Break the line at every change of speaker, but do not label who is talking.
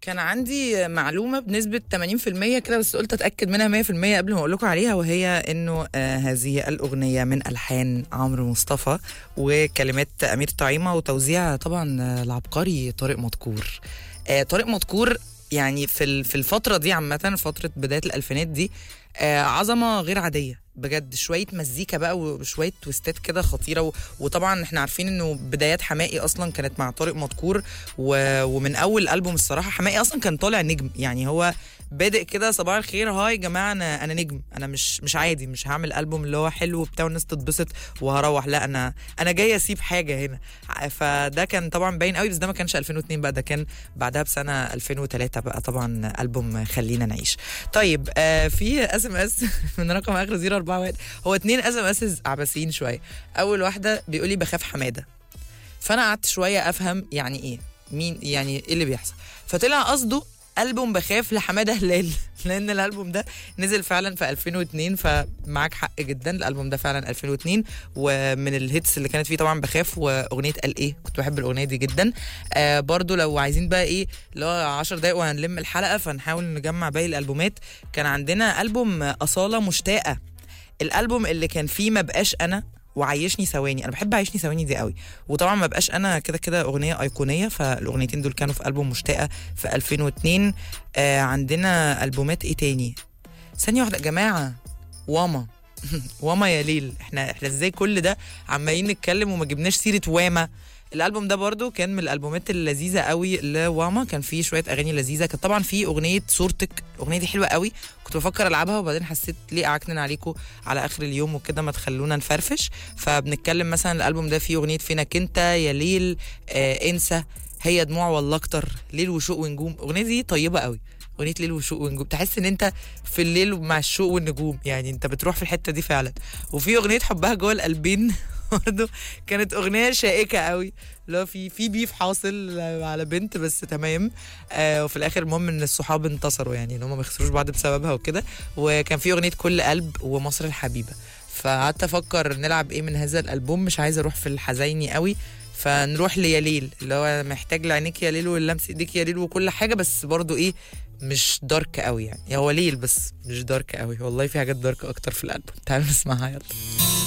كان عندي معلومة بنسبة 80% كده بس قلت أتأكد منها 100% قبل ما أقول لكم عليها وهي إنه آه هذه الأغنية من ألحان عمرو مصطفى وكلمات أمير طعيمة وتوزيع طبعا آه، العبقري طارق مدكور آه طارق مدكور يعني في ال- في الفترة دي عامة فترة بداية الألفينات دي آه عظمة غير عادية بجد شوية مزيكا بقى وشوية تويستات كده خطيرة و... وطبعا احنا عارفين انه بدايات حماقي اصلا كانت مع طارق مدكور و... ومن اول البوم الصراحة حماقي اصلا كان طالع نجم يعني هو بادئ كده صباح الخير هاي يا جماعه انا انا نجم انا مش مش عادي مش هعمل البوم اللي هو حلو وبتاع والناس تتبسط وهروح لا انا انا جاي اسيب حاجه هنا فده كان طبعا باين قوي بس ده ما كانش 2002 بقى ده كان بعدها بسنه 2003 بقى طبعا البوم خلينا نعيش طيب آه في اس ام اس من رقم اخر 041 هو اتنين اس ام اس عباسيين شويه اول واحده بيقول لي بخاف حماده فانا قعدت شويه افهم يعني ايه مين يعني ايه اللي بيحصل فطلع قصده البوم بخاف لحماده هلال لان الالبوم ده نزل فعلا في 2002 فمعاك حق جدا الالبوم ده فعلا 2002 ومن الهيتس اللي كانت فيه طبعا بخاف واغنيه قال ايه كنت بحب الاغنيه دي جدا آه برضو لو عايزين بقى ايه اللي هو 10 دقايق وهنلم الحلقه فنحاول نجمع باقي الالبومات كان عندنا البوم اصاله مشتاقه الالبوم اللي كان فيه ما بقاش انا وعيشني ثواني انا بحب عيشني ثواني دي قوي وطبعا ما بقاش انا كده كده اغنيه ايقونيه فالاغنيتين دول كانوا في البوم مشتاقه في 2002 آه عندنا البومات ايه تاني ثانيه واحده يا جماعه واما واما يا ليل احنا احنا ازاي كل ده عمالين نتكلم وما جبناش سيره واما الالبوم ده برضو كان من الالبومات اللذيذه قوي لواما كان فيه شويه اغاني لذيذه كان طبعا فيه اغنيه صورتك الاغنيه دي حلوه قوي كنت بفكر العبها وبعدين حسيت ليه اعكنن عليكم على اخر اليوم وكده ما تخلونا نفرفش فبنتكلم مثلا الالبوم ده فيه اغنيه فينك انت يا ليل آه انسى هي دموع والله اكتر ليل وشوق ونجوم الاغنيه دي طيبه قوي اغنيه ليل وشوق ونجوم تحس ان انت في الليل مع الشوق والنجوم يعني انت بتروح في الحته دي فعلا وفي اغنيه حبها جوه القلبين برضه كانت اغنيه شائكه قوي اللي هو في في بيف حاصل على بنت بس تمام آه وفي الاخر المهم ان الصحاب انتصروا يعني ان هم ما يخسروش بعض بسببها وكده وكان في اغنيه كل قلب ومصر الحبيبه فقعدت افكر نلعب ايه من هذا الالبوم مش عايزه اروح في الحزيني قوي فنروح ليا ليل اللي هو محتاج لعينيك يا ليل واللمس ايديك يا ليل وكل حاجه بس برضو ايه مش دارك قوي يعني هو ليل بس مش دارك قوي والله في حاجات دارك اكتر في الالبوم تعالوا نسمعها يلا